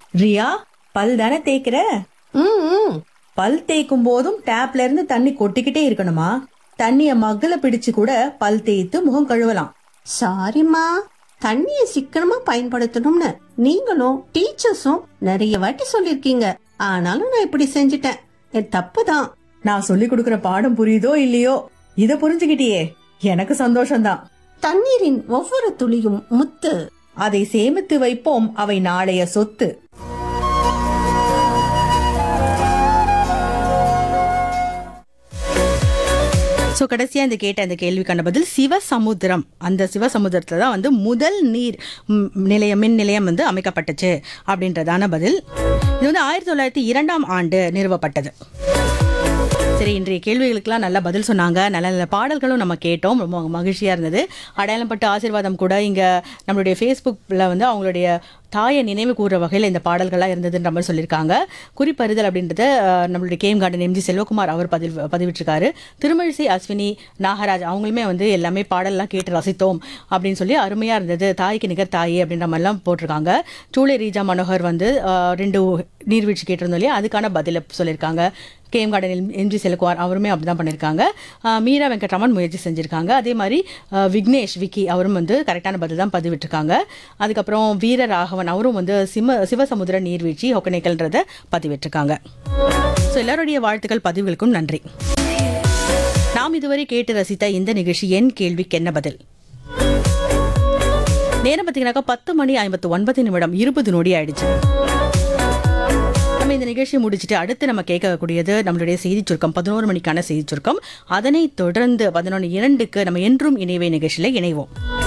ரியா பல் தானே தேய்க்கிற ம் ம். பல் தேய்க்கும் போதும் டேப்ல இருந்து தண்ணி கொட்டிக்கிட்டே இருக்கணுமா தண்ணிய மக்குல பிடிச்சு கூட பல் தேய்த்து முகம் கழுவலாம் சாரிம்மா தண்ணியை சிக்கனமா பயன்படுத்தணும்னு நீங்களும் டீச்சர்ஸும் நிறைய வாட்டி சொல்லிருக்கீங்க ஆனாலும் நான் இப்படி செஞ்சிட்டேன் என் தப்பு தான் நான் சொல்லி கொடுக்கிற பாடம் புரியுதோ இல்லையோ இத புரிஞ்சுக்கிட்டியே எனக்கு சந்தோஷம்தான் தண்ணீரின் ஒவ்வொரு துளியும் முத்து அதை சேமித்து வைப்போம் அவை நாளைய சொத்து ஸோ கடைசியாக இந்த கேட்ட அந்த கேள்விக்கான பதில் சிவசமுத்திரம் அந்த சிவசமுத்திரத்தில் தான் வந்து முதல் நீர் ம், நிலையம் மின் நிலையம் வந்து அமைக்கப்பட்டுச்சு அப்படின்றதான பதில் இது வந்து ஆயிரத்தி தொள்ளாயிரத்தி இரண்டாம் ஆண்டு நிறுவப்பட்டது சரி இன்றைய கேள்விகளுக்கெல்லாம் நல்ல பதில் சொன்னாங்க நல்ல நல்ல பாடல்களும் நம்ம கேட்டோம் ரொம்ப மகிழ்ச்சியாக இருந்தது அடையாளப்பட்ட ஆசீர்வாதம் கூட இங்கே நம்மளுடைய ஃபேஸ்புக்கில் வந்து அவங்களுடைய தாயை நினைவு கூறுற வகையில் இந்த பாடல்கள்லாம் இருந்ததுன்ற மாதிரி சொல்லியிருக்காங்க குறிப்பறிதல் அப்படின்றத அஹ், நம்மளுடைய கேம் கார்டன் எம்ஜி செல்வகுமார் அவர் பதிவு பதிவிட்டிருக்காரு திருமழிசை அஸ்வினி நாகராஜ் அவங்களுமே வந்து எல்லாமே பாடல்லாம் கேட்டு ரசித்தோம் அப்படின்னு சொல்லி அருமையாக இருந்தது தாய்க்கு நிகர் தாயே அப்படின்ற மாதிரிலாம் போட்டிருக்காங்க சூளை ரீஜா மனோகர் வந்து அஹ், ரெண்டு நீர்வீழ்ச்சி கேட்டிருந்தோம் இல்லையா அதுக்கான பதிலை சொல்லியிருக்காங்க கேஎம் கார்டன் எம்ஜி செல்குமார் அவருமே அப்படிதான் பண்ணியிருக்காங்க ஆஹ் மீரா வெங்கட்ராமன் முயற்சி செஞ்சுருக்காங்க அதே மாதிரி ஆஹ் விக்னேஷ் விக்கி அவரும் வந்து கரெக்டான பதில் தான் பதிவிட்டிருக்காங்க அதுக்கப்புறம் வீர ராகவன் அவரும் வந்து சிம சிவசமுத்திர நீர்வீழ்ச்சி ஒகனேக்கல்ன்றத பதிவிட்டிருக்காங்க ஸோ எல்லாருடைய வாழ்த்துக்கள் பதிவுகளுக்கும் நன்றி நாம் இதுவரை கேட்டு ரசித்த இந்த நிகழ்ச்சி என் கேள்விக்கு என்ன பதில் நேரம் பார்த்தீங்கன்னாக்கா பத்து மணி ஐம்பத்து ஒன்பது நிமிடம் இருபது நொடி ஆயிடுச்சு நம்ம இந்த நிகழ்ச்சியை முடிச்சுட்டு அடுத்து நம்ம கேட்கக்கூடியது நம்மளுடைய செய்தி சுருக்கம் பதினோரு மணிக்கான செய்தி சுருக்கம் அதனைத் தொடர்ந்து பதினொன்று இரண்டுக்கு நம்ம என்றும் இணைவை நிகழ்ச்சியில் இணைவோம்